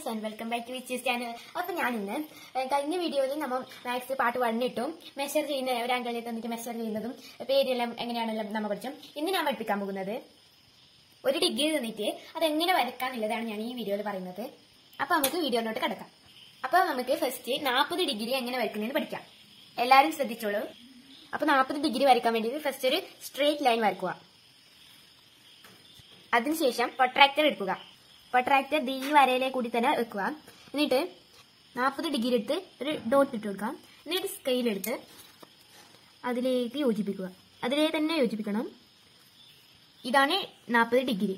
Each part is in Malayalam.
ആൻഡ് വെൽക്കം ബാക്ക് ടു വിച്ചീസ് ചാനൽ അപ്പൊ ഞാൻ ഇന്ന് ഏഹ്, കഴിഞ്ഞ വീഡിയോയിൽ നമ്മൾ മാത്സ് പാർട്ട് വണ്ണിട്ടും മെഷർ ചെയ്യുന്ന ഒരു ആംഗിളിൽ തന്നിട്ട് മെഷർ ചെയ്യുന്നതും പേരെല്ലാം എങ്ങനെയാണെല്ലാം നമ്മൾ പഠിച്ചു ഇന്ന് ഞാൻ പഠിപ്പിക്കാൻ പോകുന്നത് ഒരു ഡിഗ്രി തന്നിട്ട് അതെങ്ങനെ വരക്കാന്നുള്ളതാണ് ഞാൻ ഈ വീഡിയോയിൽ പറയുന്നത് അപ്പൊ നമുക്ക് വീഡിയോയിലോട്ട് കിടക്കാം അപ്പൊ നമുക്ക് ഫസ്റ്റ് നാൽപ്പത് ഡിഗ്രി എങ്ങനെ വരക്കുന്നതെന്ന് പഠിക്കാം എല്ലാവരും ശ്രദ്ധിച്ചോളൂ അപ്പൊ നാൽപ്പത് ഡിഗ്രി വരയ്ക്കാൻ വേണ്ടിയിട്ട് ഫസ്റ്റ് ഒരു സ്ട്രേറ്റ് ലൈൻ വരക്കുക അതിനുശേഷം പ്രൊട്രാക്ടർ എടുക്കുക പ്രൊട്രാക്ടർ ഈ വരയിലെ കൂടി തന്നെ വെക്കുക എന്നിട്ട് നാൽപ്പത് ഡിഗ്രി എടുത്ത് ഒരു ഡോട്ട് ഇട്ട് കൊടുക്കാം എന്നിട്ട് സ്കെയിൽ എടുത്ത് അതിലേക്ക് യോജിപ്പിക്കുക അതിലേ തന്നെ യോജിപ്പിക്കണം ഇതാണ് നാൽപ്പത് ഡിഗ്രി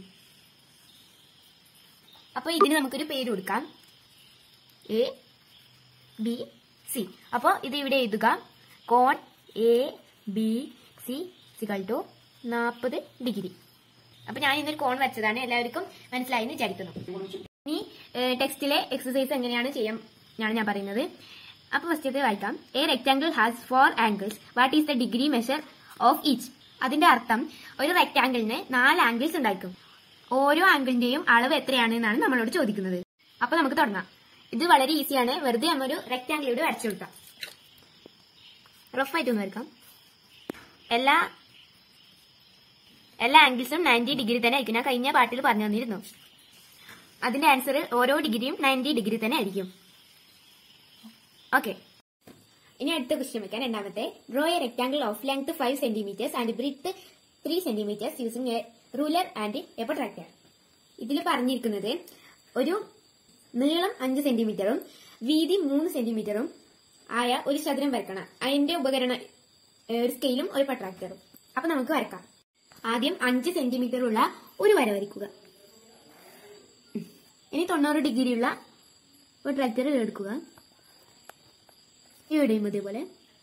അപ്പൊ ഇതിന് നമുക്കൊരു പേര് കൊടുക്കാം എ ബി സി അപ്പോൾ ഇത് ഇവിടെ എഴുതുക കോൺ എ ബി സി സികൾ ടു നാൽപ്പത് ഡിഗ്രി അപ്പൊ ഞാൻ ഇന്നൊരു കോൺ വെച്ചതാണ് എല്ലാവർക്കും മനസ്സിലായി എന്ന് വിചാരിക്കുന്നു ഇനി ടെക്സ്റ്റിലെ എക്സസൈസ് എങ്ങനെയാണ് ചെയ്യാൻ ആണ് ഞാൻ പറയുന്നത് അപ്പൊ ഫസ്റ്റത്തെ വായിക്കാം a rectangle has four angles what is the degree measure of each അതിന്റെ അർത്ഥം ഒരു റെക്ടാംഗിളിന് നാല് ആംഗിൾസ് ഉണ്ടായിരിക്കും ഓരോ ആംഗിളിന്റെയും അളവ് എത്രയാണ് എന്നാണ് നമ്മളോട് ചോദിക്കുന്നത് അപ്പൊ നമുക്ക് തുടങ്ങാം ഇത് വളരെ ഈസിയാണ് വെറുതെ നമ്മൊരു റെക്ടാംഗിൾ ഇവിടെ വരച്ചു കൊടുക്കാം റഫായിട്ടൊന്ന് വരക്കാം എല്ലാ എല്ലാ ആംഗിൾസും നയൻറ്റി ഡിഗ്രി തന്നെ ആയിരിക്കും ഞാൻ കഴിഞ്ഞ പാട്ടിൽ പറഞ്ഞു തന്നിരുന്നു അതിന്റെ ആൻസർ ഓരോ ഡിഗ്രിയും നയൻറ്റി ഡിഗ്രി തന്നെ ആയിരിക്കും ഓക്കെ ഇനി അടുത്ത ക്വസ്റ്റ്യൻ വെക്കാൻ രണ്ടാമത്തെ draw a rectangle of length five centimetres and breadth three centimetres using a ruler and a protractor ഇതിൽ പറഞ്ഞിരിക്കുന്നത് ഒരു നീളം അഞ്ച് സെന്റിമീറ്ററും വീതി മൂന്ന് സെന്റിമീറ്ററും ആയ ഒരു ചതുരം വരക്കണം അതിന്റെ ഉപകരണ ഏ, ഒരു സ്കെയിലും ഒരു പ്രൊട്രാക്ടറും അപ്പൊ നമുക്ക് വരക്കാം ആദ്യം അഞ്ച് സെന്റിമീറ്റർ ഉള്ള ഒരു വര വരയ്ക്കുക ഉം. ഇനി തൊണ്ണൂറ് ഡിഗ്രിയുള്ള ഒരു ട്രാക്ടർ എടുക്കുക ഇവിടെയും ഇതേപോലെ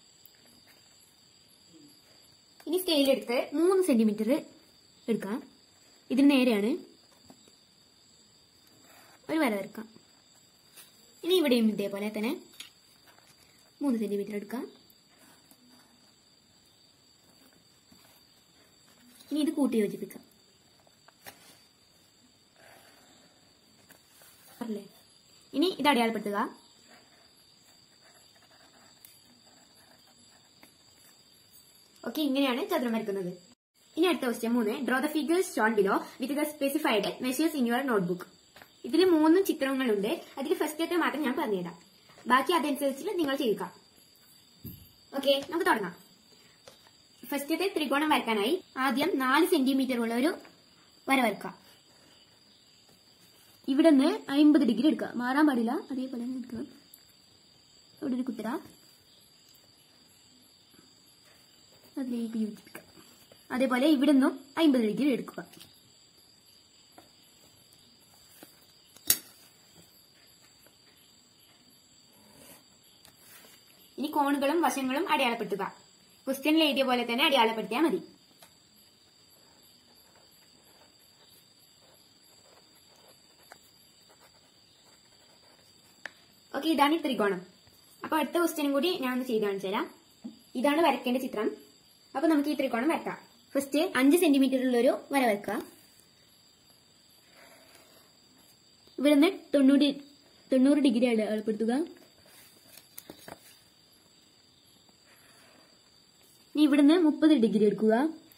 ഇനി സ്കെയിൽ എടുത്ത് മൂന്ന് സെന്റിമീറ്റർ എടുക്കാം ഇതിന് നേരെയാണ് ഒരു വര വരക്കാം ഇനി ഇവിടെയും ഇതേപോലെ തന്നെ മൂന്ന് സെന്റിമീറ്റർ എടുക്കാം ഇനി ഇത് കൂട്ടി യോജിപ്പിക്കാം അല്ലേ ഇനി ഇത് അടയാളപ്പെടുത്തുക ഓക്കെ ഇങ്ങനെയാണ് ചതുരം വരക്കുന്നത് ഇനി അടുത്ത ക്വസ്റ്റ്യൻ മൂന്ന് draw the figures shown below with the specified measures in your notebook ഇതിൽ മൂന്ന് ചിത്രങ്ങളുണ്ട് അതിൽ ഫസ്റ്റത്തെ മാത്രം ഞാൻ പറഞ്ഞുതരാം ബാക്കി അതനുസരിച്ച് നിങ്ങൾ ചെയ്യുക ഓക്കെ നമുക്ക് തുടങ്ങാം ഫസ്റ്റത്തെ ത്രികോണം വരക്കാനായി ആദ്യം നാല് സെന്റിമീറ്റർ ഉള്ള ഒരു വര വരക്കാം ഇവിടെ നിന്ന് അമ്പത് ഡിഗ്രി എടുക്കുക മാറാൻ പാടില്ല അതേപോലെ തന്നെ എടുക്കണം ഇവിടെ ഒരു കുത്തര അതിലേക്ക് യോജിപ്പിക്കാം അതേപോലെ ഇവിടെ നിന്നും അമ്പത് ഡിഗ്രി എടുക്കുക ഇനി കോണുകളും വശങ്ങളും അടയാളപ്പെടുത്തുക ക്വസ്റ്റ്യനിൽ എഴുതിയ പോലെ തന്നെ അടയാളപ്പെടുത്തിയാൽ മതി ഓക്കെ ഇതാണ് ഈ ത്രികോണം അപ്പൊ അടുത്ത ക്വസ്റ്റ്യനും കൂടി ഞാൻ ഒന്ന് ചെയ്ത് കാണിച്ചു തരാം ഇതാണ് വരയ്ക്കേണ്ട ചിത്രം അപ്പൊ നമുക്ക് ഈ ത്രികോണം വരക്കാം ഫസ്റ്റ് അഞ്ച് സെന്റിമീറ്റർ ഉള്ളൊരു വര വരക്കുക ഇവിടുന്ന് തൊണ്ണൂറ് തൊണ്ണൂറ് ഡിഗ്രി അടയാളപ്പെടുത്തുക ഇനി ഇവിടുന്ന് മുപ്പത് ഡിഗ്രി എടുക്കുക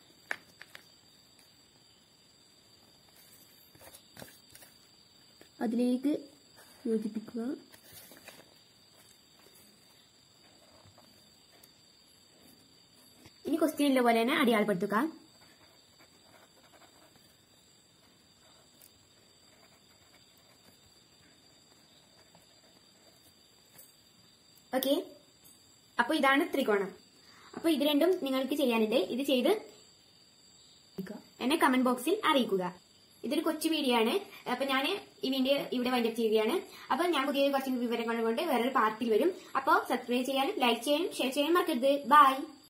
അതിലേക്ക് യോജിപ്പിക്കുക ഇനി ക്വസ്റ്റ്യനിലെ പോലെ തന്നെ അടയാളപ്പെടുത്തുക ഓക്കെ അപ്പൊ ഇതാണ് ത്രികോണം അപ്പൊ ഇത് രണ്ടും നിങ്ങൾക്ക് ചെയ്യാനുണ്ട് ഇത് ചെയ്ത് എന്നെ കമന്റ് ബോക്സിൽ അറിയിക്കുക ഇതൊരു കൊച്ചു വീഡിയോ ആണ് അപ്പൊ ഞാൻ ഈ വീഡിയോ ഇവിടെ വൈൻഡപ്പ് ചെയ്യുകയാണ് അപ്പൊ ഞാൻ പുതിയ കുറച്ച് വിവരങ്ങൾ കൊണ്ട് വേറൊരു പാർട്ടിൽ വരും അപ്പോൾ സബ്സ്ക്രൈബ് ചെയ്യാനും ലൈക്ക് ചെയ്യാനും ഷെയർ ചെയ്യാനും മറക്കരുത് ബൈ